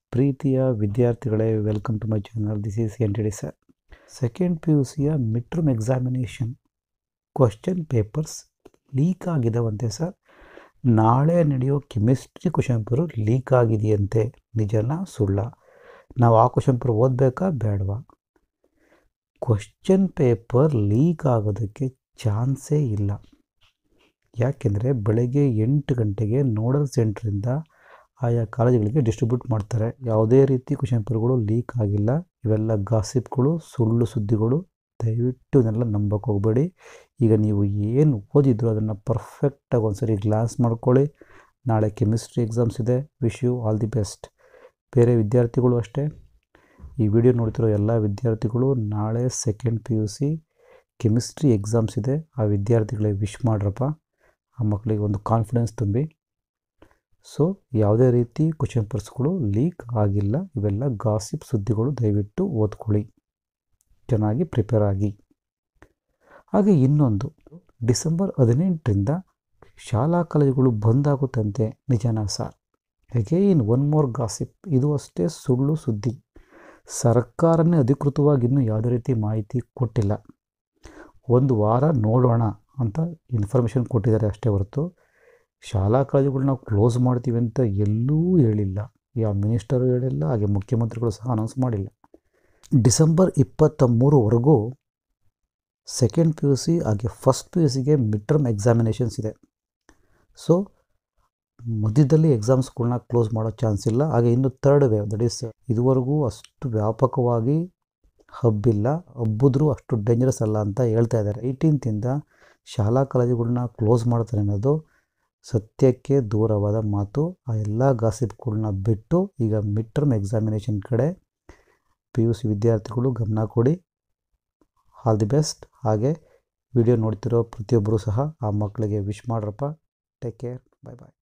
ಪ್ರೀತಿಯ ವಿದ್ಯಾರ್ಥಿಗಳೇ welcome to my channel this is N T D sir second P U ಸಿಯ mid term examination question papers leak ಆಗಿದಾವಂತೆ sir ನಾಳೆ ನಡೆಯೋ chemistry question paper leak ಆಗಿದೆಯಂತೆ ನಿಜನಾ ಸುಳ್ಳ ನಾವು ಆ ಕ್ವಶನ್ ಪೇಪರ್ ಓದಬೇಕಾ ಬೇಡವಾ ಕ್ವಶನ್ ಪೇಪರ್ ಲೀಕ್ ಆಗೋದಕ್ಕೆ ಚಾನ್ಸೇ ಇಲ್ಲ ಯಾಕೆಂದರೆ ಬೆಳಗ್ಗೆ ಎಂಟು ಗಂಟೆಗೆ ನೋಡಲ್ ಸೆಂಟ್ರಿಂದ ಆಯಾ ಕಾಲೇಜುಗಳಿಗೆ ಡಿಸ್ಟ್ರಿಬ್ಯೂಟ್ ಮಾಡ್ತಾರೆ ಯಾವುದೇ ರೀತಿ ಕ್ವಶನ್ ಪೇಪರ್ಗಳು ಲೀಕ್ ಆಗಿಲ್ಲ ಇವೆಲ್ಲ ಗಾಸಿಪ್ಗಳು ಸುಳ್ಳು ಸುದ್ದಿಗಳು ದಯವಿಟ್ಟು ಇದನ್ನೆಲ್ಲ ನಂಬಕ್ಕೆ ಹೋಗಬೇಡಿ ಈಗ ನೀವು ಏನು ಓದಿದ್ರು ಅದನ್ನು ಪರ್ಫೆಕ್ಟಾಗಿ ಒಂದ್ಸರಿ ಗ್ಲಾನ್ಸ್ ಮಾಡ್ಕೊಳ್ಳಿ ನಾಳೆ ಕೆಮಿಸ್ಟ್ರಿ ಎಕ್ಸಾಮ್ಸ್ ಇದೆ wish you all the best ಬೇರೆ ವಿದ್ಯಾರ್ಥಿಗಳು ಅಷ್ಟೇ ಈ ವಿಡಿಯೋ ನೋಡ್ತಿರೋ ಎಲ್ಲ ವಿದ್ಯಾರ್ಥಿಗಳು ನಾಳೆ second P U C chemistry exams ಇದೆ ಆ ವಿದ್ಯಾರ್ಥಿಗಳಿಗೆ ವಿಶ್ ಮಾಡ್ರಪ್ಪ ಆ ಮಕ್ಕಳಿಗೆ ಒಂದು ಕಾನ್ಫಿಡೆನ್ಸ್ ತುಂಬಿ ಸೊ ಯಾವುದೇ ರೀತಿ ಕ್ವಶನ್ ಪೇಪರ್ಸ್ಗಳು ಲೀಕ್ ಆಗಿಲ್ಲ ಇವೆಲ್ಲ ಗಾಸಿಪ್ ಸುದ್ದಿಗಳು ದಯವಿಟ್ಟು ಓದ್ಕೊಳ್ಳಿ ಚೆನ್ನಾಗಿ ಪ್ರಿಪೇರ್ ಆಗಿ ಹಾಗೆ ಇನ್ನೊಂದು ಡಿಸೆಂಬರ್ ಹದಿನೆಂಟರಿಂದ ಶಾಲಾ ಕಾಲೇಜುಗಳು ಬಂದಾಗುತ್ತಂತೆ ನಿಜನಾ sir again one more gossip ಇದು ಅಷ್ಟೇ ಸುಳ್ಳು ಸುದ್ದಿ ಸರ್ಕಾರನೇ ಅಧಿಕೃತವಾಗಿ ಇನ್ನೂ ಯಾವುದೇ ರೀತಿ ಮಾಹಿತಿ ಕೊಟ್ಟಿಲ್ಲ ಒಂದು ವಾರ ನೋಡೋಣ ಅಂತ ಇನ್ಫಾರ್ಮೇಷನ್ ಕೊಟ್ಟಿದ್ದಾರೆ ಅಷ್ಟೇ ಹೊರತು ಶಾಲಾ ಕಾಲೇಜುಗಳನ್ನ ಕ್ಲೋಸ್ ಮಾಡ್ತೀವಿ ಅಂತ ಎಲ್ಲೂ ಹೇಳಿಲ್ಲ ಯಾವ ಮಿನಿಸ್ಟರು ಹೇಳಿಲ್ಲ ಹಾಗೆ ಮುಖ್ಯಮಂತ್ರಿಗಳು ಸಹ ಅನೌನ್ಸ್ ಮಾಡಿಲ್ಲ ಡಿಸೆಂಬರ್ ಇಪ್ಪತ್ತ ಮೂರವರೆಗೂ ಸೆಕೆಂಡ್ ಪಿ ಯು ಸಿ ಹಾಗೆ ಫಸ್ಟ್ ಪಿ ಯು ಸಿಗೆ ಮಿಡ್ ಟರ್ಮ್ ಎಕ್ಸಾಮಿನೇಷನ್ಸ್ ಇದೆ ಸೊ ಮಧ್ಯದಲ್ಲಿ ಎಕ್ಸಾಮ್ಸ್ಗಳನ್ನ ಕ್ಲೋಸ್ ಮಾಡೋ ಚಾನ್ಸ್ ಇಲ್ಲ ಹಾಗೆ ಇನ್ನು ಥರ್ಡ್ ವೇವ್ ದಟ್ ಈಸ್ ಇದುವರೆಗೂ ಅಷ್ಟು ವ್ಯಾಪಕವಾಗಿ ಹಬ್ಬಿಲ್ಲ ಹಬ್ಬಿದ್ರೂ ಅಷ್ಟು ಡೇಂಜರಸ್ ಅಲ್ಲ ಅಂತ ಹೇಳ್ತಾ ಇದ್ದಾರೆ ಏಯ್ಟೀನ್ತಿಂದ ಶಾಲಾ ಕಾಲೇಜುಗಳನ್ನ ಕ್ಲೋಸ್ ಮಾಡ್ತಾರೆ ಅನ್ನೋದು ಸತ್ಯಕ್ಕೆ ದೂರವಾದ ಮಾತು ಆ ಎಲ್ಲ ಗಾಸಿಪ್ಗಳನ್ನ ಬಿಟ್ಟು ಈಗ ಮಿಡ್ ಟರ್ಮ್ ಎಕ್ಸಾಮಿನೇಷನ್ ಕಡೆ ಪಿ ಯು ಸಿ ವಿದ್ಯಾರ್ಥಿಗಳು ಗಮನ ಕೊಡಿ ಆಲ್ ದಿ ಬೆಸ್ಟ್ ಹಾಗೆ ವಿಡಿಯೋ ನೋಡ್ತಿರೋ ಪ್ರತಿಯೊಬ್ಬರೂ ಸಹ ಆ ಮಕ್ಕಳಿಗೆ ವಿಶ್ ಮಾಡ್ರಪ್ಪ ಟೇಕ್ ಕೇರ್ ಬಾಯ್ ಬಾಯ್